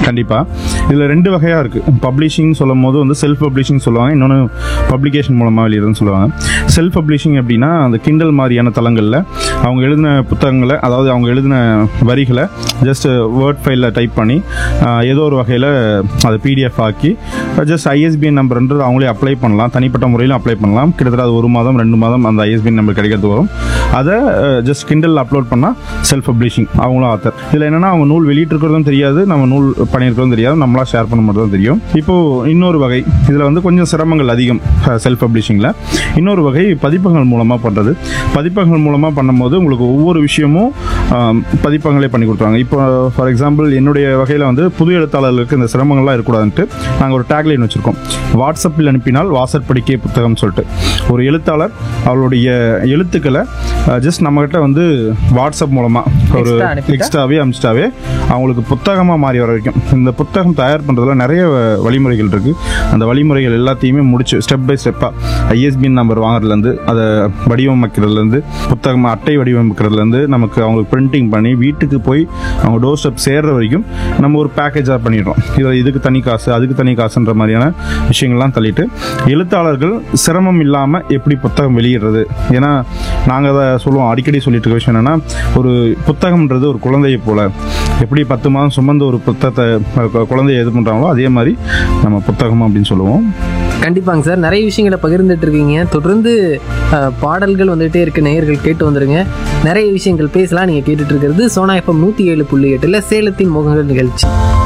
கண்டிப்பாக இதில் ரெண்டு வகையாக இருக்குது பப்ளிஷிங் சொல்லும் போது வந்து செல்ஃப் பப்ளிஷிங் சொல்லுவாங்க இன்னொன்று பப்ளிகேஷன் மூலமாக வெளியிடுறதுன்னு சொல்லுவாங்க செல்ஃப் பப்ளிஷிங் அப்படின்னா அந்த கிண்டல் மாதிரியான தளங்களில் அவங்க எழுதின புத்தகங்களை அதாவது அவங்க எழுதின வரிகளை ஜஸ்ட் வேர்ட் ஃபைலில் டைப் பண்ணி ஆஹ், ஏதோ ஒரு வகையில் அதை பிடிஎஃப் ஆக்கி ஜஸ்ட் ஐஎஸ்பிஎன் நம்பர்ன்றது அவங்களே அப்ளை பண்ணலாம் தனிப்பட்ட முறையில் அப்ளை பண்ணலாம் கிட்டத்தட்ட அது ஒரு மாதம் ரெண்டு மாதம் அந்த ஐஎஸ்பிஎன் நம்பர் கிடைக்கிறது வரும் அதை ஜஸ்ட் கிண்டல் அப்லோட் பண்ணால் செல்ஃப் பப்ளிஷிங் அவங்களும் ஆத்தர் இதில் என்னன்னா அவங்க நூல் வெளியிட்டிருக்கிறதும் தெரியாது நம்ம நூல் பண்ணியிருக்கிறதும் தெரியாது நம்மளா ஷேர் பண்ண மட்டும் தான் தெரியும் இப்போ இன்னொரு வகை இதில் வந்து கொஞ்சம் சிரமங்கள் அதிகம் செல்ஃப் பப்ளிஷிங்கில் இன்னொரு வகை பதிப்பகங்கள் மூலமாக பண்ணுறது பதிப்பகங்கள் மூலமாக பண்ணும்போது உங்களுக்கு ஒவ்வொரு விஷயமும் ஆம், பதிப்பகங்களே பண்ணி கொடுத்துருவாங்க இப்போ ஃபார் எக்ஸாம்பிள் என்னுடைய வகையில் வந்து புது எழுத்தாளர்களுக்கு இந்த சிரமங்கள்லாம் இருக்கக்கூடாதுன்ட்டு நாங்கள் ஒரு டேக்லைன் வச்சுருக்கோம் வாட்ஸ்அப்பில் அனுப்பினால் வாசற்படிக்கே புத்தகம் சொல்லிட்டு ஒரு எழுத்தாளர் அவளுடைய எழுத்துக்களை ஜஸ்ட் நம்மகிட்ட வந்து வாட்ஸ்அப் மூலமாக ஒரு Extra அனுப்பிட்டா? எக்ஸ்ட்ராவே அமிச்சிட்டாவே அவங்களுக்கு புத்தகமாக மாறி வர வரைக்கும் இந்த புத்தகம் தயார் பண்ணுறதுல நிறைய வ- வழிமுறைகள் இருக்குது அந்த வழிமுறைகள் எல்லாத்தையுமே முடிச்சு ஸ்டெப் பை ஸ்டெப்பாக ஐஎஸ்பின் நம்பர் வாங்குறதுலேருந்து அதை வடிவமைக்கிறதுலேருந்து புத்தகம் அட்டை வடிவமைக்கிறதுலேருந்து நமக்கு அவங்களுக்கு பிரிண்டிங் பண்ணி வீட்டுக்கு போய் அவங்க டோர் ஸ்டெப் சேர்ற வரைக்கும் நம்ம ஒரு பேக்கேஜாக பண்ணிடுறோம் இதில் இதுக்கு தனி காசு அதுக்கு தனி காசுன்ற மாதிரியான விஷயங்கள்லாம் தள்ளிட்டு எழுத்தாளர்கள் சிரமம் இல்லாமல் எப்படி புத்தகம் வெளியிடுறது ஏன்னா நாங்கள் அதை சொல்லுவோம் அடிக்கடி சொல்லிட்டு இருக்க விஷயம் என்னன்னா ஒரு புத்தகம்ன்றது ஒரு குழந்தையை போல எப்படி பத்து மாதம் சுமந்த ஒரு புத்தகத்தை அஹ், கு- குழந்தைய இது பண்ணுறாங்களோ அதே மாதிரி நம்ம புத்தகம் அப்படின்னு சொல்லுவோம் கண்டிப்பாங்க சார் நிறைய விஷயங்களை பகிர்ந்துட்டு இருக்கீங்க தொடர்ந்து அஹ், பாடல்கள் வந்துகிட்டே இருக்கு நேயர்கள் கேட்டு வந்துருங்க நிறைய விஷயங்கள் பேசலாம் நீங்கள் கேட்டுட்டு இருக்கிறது சோனா எஃப்எம் நூற்றி ஏழு புள்ளி எட்டில் சேலத்தின் முகங்கள் நிகழ்ச்சி